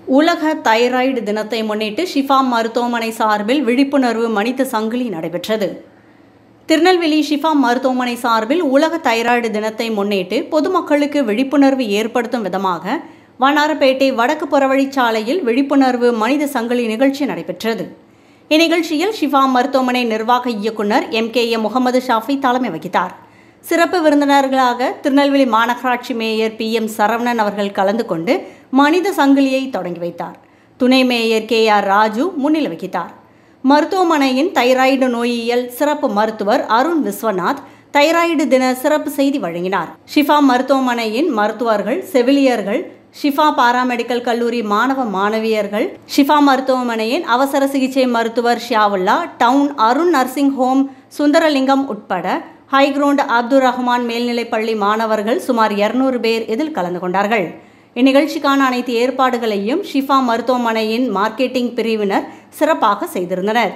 உலக தைராய்டு தினத்தை முன்னிட்டு ஷிஃபா மருத்துவமனை சார்பில் விழிப்புணர்வு மனித சங்கிலி நடைபெற்றது திருநெல்வேலி ஷிஃபா மருத்துவமனை சார்பில் உலக தைராய்டு தினத்தை முன்னிட்டு பொதுமக்களுக்கு விழிப்புணர்வு ஏற்படுத்தும் விதமாக வண்ணாரப்பேட்டை வடக்கு புறவழிச்சாலையில் விழிப்புணர்வு மனித சங்கிலி நிகழ்ச்சி நடைபெற்றது இந்நிகழ்ச்சியில் ஷிஃபா மருத்துவமனை நிர்வாக இயக்குனர் M K M Mohammed Shafi தலைமை வகித்தார் சிறப்பு விருந்தினர்களாக திருநெல்வேலி மாநகராட்சி மேயர் பி எம் சரவணன் அவர்கள் கலந்து கொண்டு மனித சங்கிலியை தொடங்கி வைத்தார் துணை மேயர் கே ஆர் ராஜு முன்னிலை வகித்தார் மருத்துவமனையின் தைராய்டு நோயியல் சிறப்பு மருத்துவர் அருண் விஸ்வநாத் தைராய்டு தின சிறப்பு செய்தி வழங்கினார் ஷிஃபா மருத்துவமனையின் மருத்துவர்கள் செவிலியர்கள் ஷிஃபா பாராமெடிக்கல் கல்லூரி மாணவ மாணவியர்கள் ஷிஃபா மருத்துவமனையின் அவசர சிகிச்சை மருத்துவர் Ziaullah town Arun nursing home Sundaralingam உட்பட ஹைகிரவுண்ட் அப்துல் ரஹ்மான் மேல்நிலைப்பள்ளி மாணவர்கள் சுமார் இருநூறு பேர் இதில் கலந்து கொண்டார்கள் இந்நிகழ்ச்சிக்கான அனைத்து ஏற்பாடுகளையும் ஷிஃபா மருத்துவமனையின் மார்க்கெட்டிங் பிரிவினர் சிறப்பாக செய்திருந்தனர்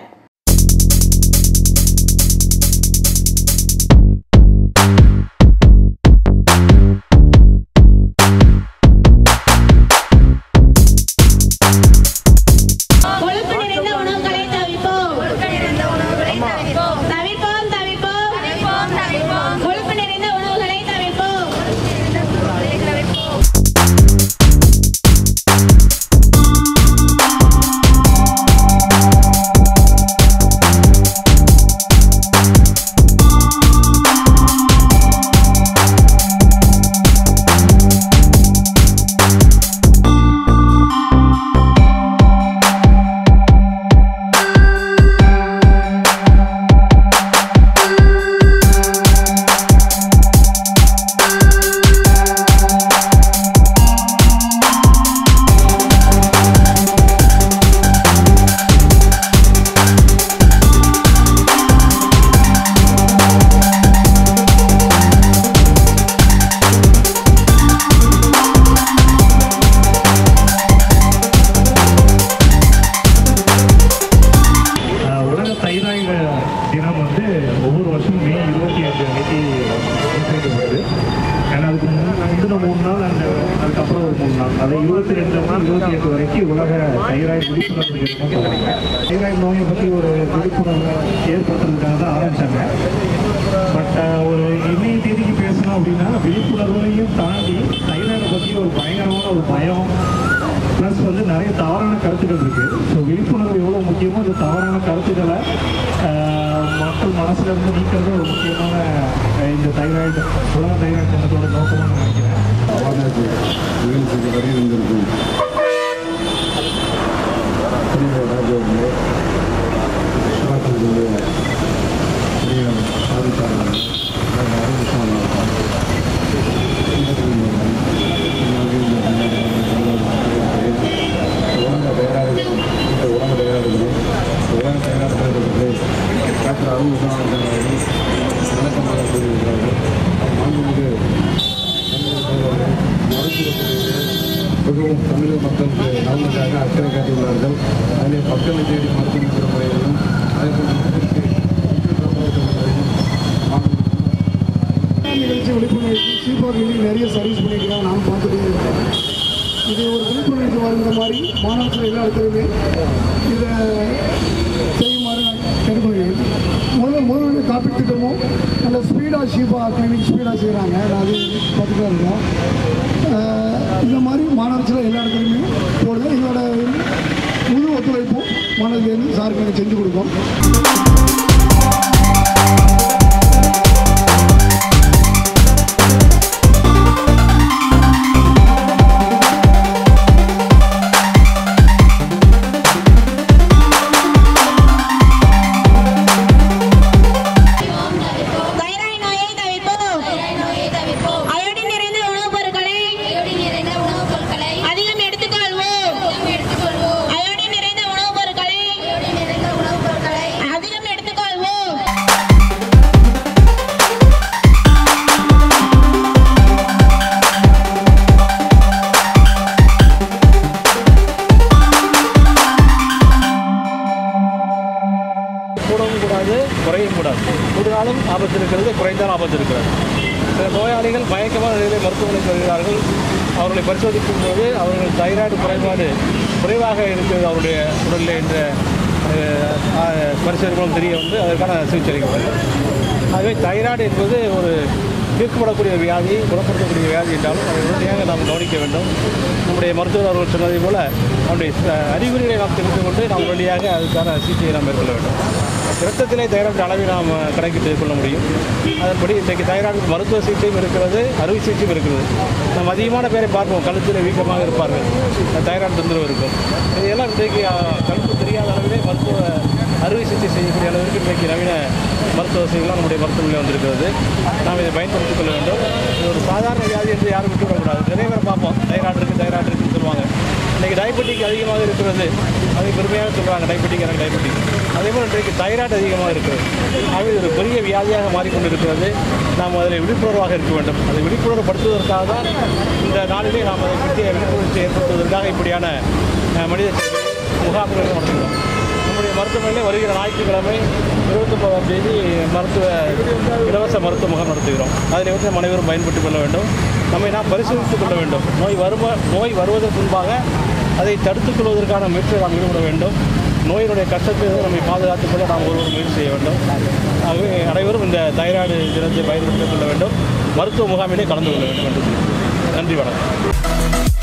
கொழுப்பு நிறைந்த உணவுகளை தவிர்ப்போம் தவிர்ப்போம் தவிர்ப்போம் கொழுப்பு நிறைந்த உணவுகளை தவிர்ப்போம் ஆஹ் உலக தைராய்டு தினம் வந்து ஒவ்வொரு வருஷமும் மே இருபத்தி அஞ்சு அன்னைக்கு வருது ஏன்னா அதுக்கு முன் முந்தின மூணு நாள் அந்த அதுக்கப்புறம் ஒரு மூணு நாள் அது இருபத்தி ரெண்டு நாள் இருபத்தி எட்டு வரைக்கும் உலக தைராய்டு விழிப்புணர்வு தினமும் சொல்லுவாங்க தைராய்டு நோயை பற்றி ஒரு விழிப்புணர்வு ஏற்படுத்துறதுக்காக தான் ஆரம்பித்தாங்க பட் ஒரு இன்னைய தேதிக்கு பேசணும் அப்படின்னா விழிப்புணர்வையும் தாண்டி தைராய்டை பற்றி ஒரு பயங்கரமான ஒரு பயம் ப்ளஸ் வந்து நிறைய தவறான கருத்துக்கள் இருக்குது ஸோ விழிப்புணர்வு எவ்வளோ முக்கியமோ அந்த தவறான கருத்துக்களை ஆஹ், மக்கள் மனசுல இருந்து நீக்கிறது ஒரு முக்கியமான ஆஹ், இந்த தைராய்டு உலக தைராய்டு தினத்தோட நோக்கமாக நினைக்கிறேன் அவேர்னஸ் நிகழ்ச்சிக்கு வருகின்றிருக்கும் பெரிய ராஜாவுடைய சுகாதாரத்துடைய பெரிய சாதித்தார்கள் அருண்சாமி உலக தயாராக இந்த உலக தயாராக உலக தயாராக டாக்டர் அருண்சாமி வணக்கமாக கூறியிருக்கிறார்கள் மாண்புமிகு மிகவும் தமிழக மக்களுக்கு நலனுக்காக அக்கறை காட்டியுள்ளார்கள் அதிலே மக்களை தேடி மருத்துவ முறையிலும் அதேபோல் மக்களுக்கு நிகழ்ச்சி விழிப்புணர்வு சீப்பார்களில் நிறைய சர்வீஸ் பண்ணியிருக்கிறாங்க நாம் பார்த்துட்டே இருக்கோம் இது ஒரு விழிப்புணர்வு வாழ்ந்த மாதிரி மாணவர்கள் எல்லா இடத்துலையுமே இதை செய்யுமாறு நான் கேட்டுக்கொள்கிறேன் முதல்ல முதல்ல காப்பீட்டு திட்டமும் நல்ல ஸ்பீடாக ஷீபா கிளினிக் ஸ்பீடாக செய்கிறாங்க நான் அது பார்த்துட்டு தான் இருக்கோம் அஹ் இந்த மாதிரி மாணவர்கள் எல்லா இடத்துலையுமே போடுது எங்களோட முழு ஒத்துழைப்பும் மாணவர்கள் சாருக்கு எனக்கு செஞ்சு கொடுக்கும் தைராய்டு நோயை தவிர்ப்போம் அயோடின் நிறைந்த உணவுப் பொருட்களை அதிகம் எடுத்துக்கொள்வோம் அயோடின் நிறைந்த உணவுப் பொருட்களை அதிகம் எடுத்துக்கொள்வோம் கூடவும் கூடாது குறையவும் கூடாது கூடினாலும் ஆபத்து இருக்கிறது குறைந்தால் ஆபத்து இருக்கிறது சில நோயாளிகள் மயக்கமான நிலையிலே மருத்துவமனைக்கு வருகிறார்கள் அவர்களை பரிசோதிக்கும் போது அவர்கள் தைராய்டு குறைபாடு குறைவாக இருக்கிறது அவருடைய உடலில் என்ற அஹ், அஹ், பரிசோதனை மூலம் தெரிய வந்து அதற்கான சிகிச்சை அளிக்கப்படும் ஆகவே தைராய்டு என்பது ஒரு தீர்க்கப்படக்கூடிய வியாதி குணப்படுத்தக்கூடிய வியாதி என்றாலும் அதை உடனடியாக நாம் கவனிக்க வேண்டும் நம்முடைய மருத்துவர் அவர்கள் சொன்னதை போல நம்முடைய அஹ், அறிகுறிகளை நாம் தெரிந்து கொண்டு நாம் உடனடியாக அதுக்கான சிகிச்சையை நாம் மேற்கொள்ள வேண்டும் இரத்தத்திலே தைராய்டு அளவை நாம் கணக்கிட்டு கொள்ள முடியும் அதன்படி இன்றைக்கு தைராய்டு மருத்துவ சிகிச்சையும் இருக்கிறது அறுவை சிகிச்சையும் இருக்கிறது நம்ம அதிகமான பேரை பார்ப்போம் கழுத்தில் வீக்கமாக இருப்பார்கள் தைராய்டு தொந்தரவு இருக்கும் இதையெல்லாம் இன்றைக்கு அஹ், கழுத்து தெரியாத அளவிலே மருத்துவ அறுவை சிகிச்சை செய்யக்கூடிய அளவிற்கு இன்றைக்கு நவீன மருத்துவ வசதிகள்லாம் நம்முடைய மருத்துவமனையில் வந்திருக்கிறது நாம் இதை பயன்படுத்திக் கொள்ள வேண்டும் இது ஒரு சாதாரண வியாதி என்று யாரும் விட்டுவிடக்கூடாது நிறைய பேர் பார்ப்போம் தைராய்டு இருக்குது தைராய்டு இருக்குன்னு சொல்லுவாங்க இன்றைக்கி டயபெட்டிக் அதிகமாக இருக்கிறது அதை பெருமையாக சொல்கிறாங்க டயபெட்டிக் எனக்கு டயபெட்டிக் அதே போல் இன்றைக்கு தைராய்டு அதிகமாக இருக்கிறது ஆகவே இது ஒரு பெரிய வியாதியாக மாறிக்கொண்டிருக்கிறது நாம் அதில் விழிப்புணர்வாக இருக்க வேண்டும் அதை விழிப்புணர்வுபடுத்துவதற்காக தான் இந்த நாளிலே நாம் அதை பற்றிய விழிப்புணர்ச்சி ஏற்படுத்துவதற்காக இப்படியான அஹ், மனித சேவை முகாம்களை நடத்துகிறோம் நம்முடைய மருத்துவமனையில் வருகிற ஞாயிற்றுக்கிழமை இருபத்தொன்பதாம் தேதி மருத்துவ இலவச மருத்துவ முகாம் நடத்துகிறோம் அதில் வந்து நம்ம அனைவரும் பயன்பட்டுக் கொள்ள வேண்டும் நம்மை நாம் பரிசோதித்துக் கொள்ள வேண்டும் நோய் வரும நோய் வருவதற்கு முன்பாக அதை தடுத்துக் கொள்வதற்கான முயற்சியை நாம் ஈடுபட வேண்டும் நோயினுடைய கஷ்டத்திலிருந்து நம்மை பாதுகாத்துக் கொள்ள நாம் ஒருவர் முயற்சி செய்ய வேண்டும் ஆகவே அனைவரும் இந்த தைராய்டு தினத்தை பயன்படுத்திக் கொள்ள வேண்டும் மருத்துவ முகாமிலே கலந்து கொள்ள வேண்டும் என்று நன்றி வணக்கம்